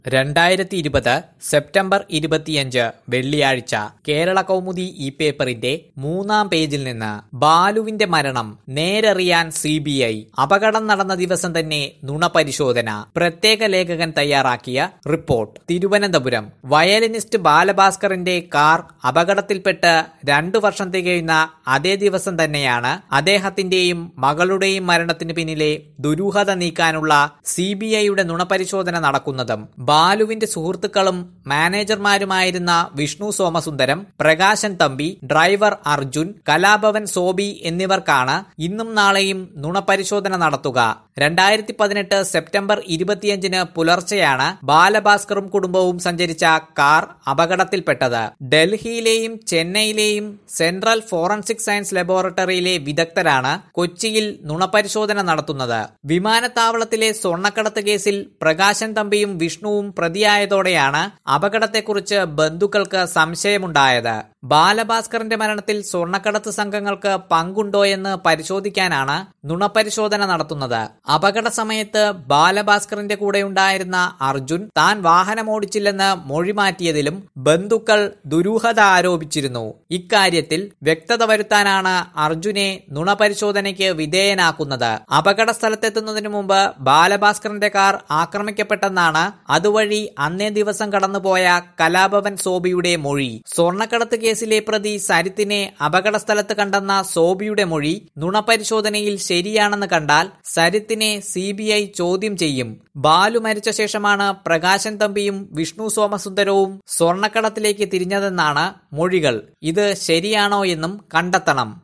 രണ്ടായിരത്തി ഇരുപത് സെപ്റ്റംബർ ഇരുപത്തിയഞ്ച് വെള്ളിയാഴ്ച കേരള കൗമുദി ഈ പേപ്പറിന്റെ മൂന്നാം പേജിൽ നിന്ന് ബാലുവിന്റെ മരണം നേരറിയാൻ സി ബി ഐ അപകടം നടന്ന ദിവസം തന്നെ നുണപരിശോധന പ്രത്യേക ലേഖകൻ തയ്യാറാക്കിയ റിപ്പോർട്ട് തിരുവനന്തപുരം വയലിനിസ്റ്റ് ബാലഭാസ്കറിന്റെ കാർ അപകടത്തിൽപ്പെട്ട് രണ്ടു വർഷം തികയുന്ന അതേ ദിവസം തന്നെയാണ് അദ്ദേഹത്തിന്റെയും മകളുടെയും മരണത്തിന് പിന്നിലെ ദുരൂഹത നീക്കാനുള്ള സി ബി ഐയുടെ നുണപരിശോധന നടക്കുന്നതും ബാലുവിന്റെ സുഹൃത്തുക്കളും മാനേജർമാരുമായിരുന്ന വിഷ്ണു സോമസുന്ദരം പ്രകാശൻ തമ്പി ഡ്രൈവർ അർജുൻ കലാഭവൻ സോബി എന്നിവർക്കാണ് ഇന്നും നാളെയും നുണപരിശോധന നടത്തുക രണ്ടായിരത്തി പതിനെട്ട് സെപ്റ്റംബർ ഇരുപത്തിയഞ്ചിന് പുലർച്ചെയാണ് ബാലഭാസ്കറും കുടുംബവും സഞ്ചരിച്ച കാർ അപകടത്തിൽപ്പെട്ടത് ഡൽഹിയിലെയും ചെന്നൈയിലെയും സെൻട്രൽ ഫോറൻസിക് സയൻസ് ലബോറട്ടറിയിലെ വിദഗ്ധരാണ് കൊച്ചിയിൽ നുണപരിശോധന നടത്തുന്നത് വിമാനത്താവളത്തിലെ സ്വർണ്ണക്കടത്ത് കേസിൽ പ്രകാശൻ തമ്പിയും വിഷ്ണുവും പ്രതിയായതോടെയാണ് അപകടത്തെക്കുറിച്ച് ബന്ധുക്കൾക്ക് സംശയമുണ്ടായത് ബാലഭാസ്കറിന്റെ മരണത്തിൽ സ്വർണ്ണക്കടത്ത് സംഘങ്ങൾക്ക് പങ്കുണ്ടോയെന്ന് പരിശോധിക്കാനാണ് നുണപരിശോധന നടത്തുന്നത് അപകട സമയത്ത് ബാലഭാസ്കറിന്റെ കൂടെയുണ്ടായിരുന്ന അർജുൻ താൻ വാഹനമോടിച്ചില്ലെന്ന് മൊഴി മാറ്റിയതിലും ബന്ധുക്കൾ ദുരൂഹത ആരോപിച്ചിരുന്നു ഇക്കാര്യത്തിൽ വ്യക്തത വരുത്താനാണ് അർജുനെ നുണപരിശോധനയ്ക്ക് വിധേയനാക്കുന്നത് അപകട സ്ഥലത്തെത്തുന്നതിനു മുമ്പ് ബാലഭാസ്കറിന്റെ കാർ ആക്രമിക്കപ്പെട്ടെന്നാണ് അതുവഴി അന്നേ ദിവസം കടന്നുപോയ കലാഭവൻ സോബിയുടെ മൊഴി സ്വർണ്ണക്കടത്ത് കേസിലെ പ്രതി സരിത്തിനെ അപകട സ്ഥലത്ത് കണ്ടെന്ന സോബിയുടെ മൊഴി നുണപരിശോധനയിൽ ശരിയാണെന്ന് കണ്ടാൽ സരിത്തിനെ സി ചോദ്യം ചെയ്യും ബാലു മരിച്ച ശേഷമാണ് പ്രകാശൻ തമ്പിയും വിഷ്ണു സോമസുന്ദരവും സ്വർണ്ണക്കടത്തിലേക്ക് തിരിഞ്ഞതെന്നാണ് മൊഴികൾ ഇത് ശരിയാണോ എന്നും കണ്ടെത്തണം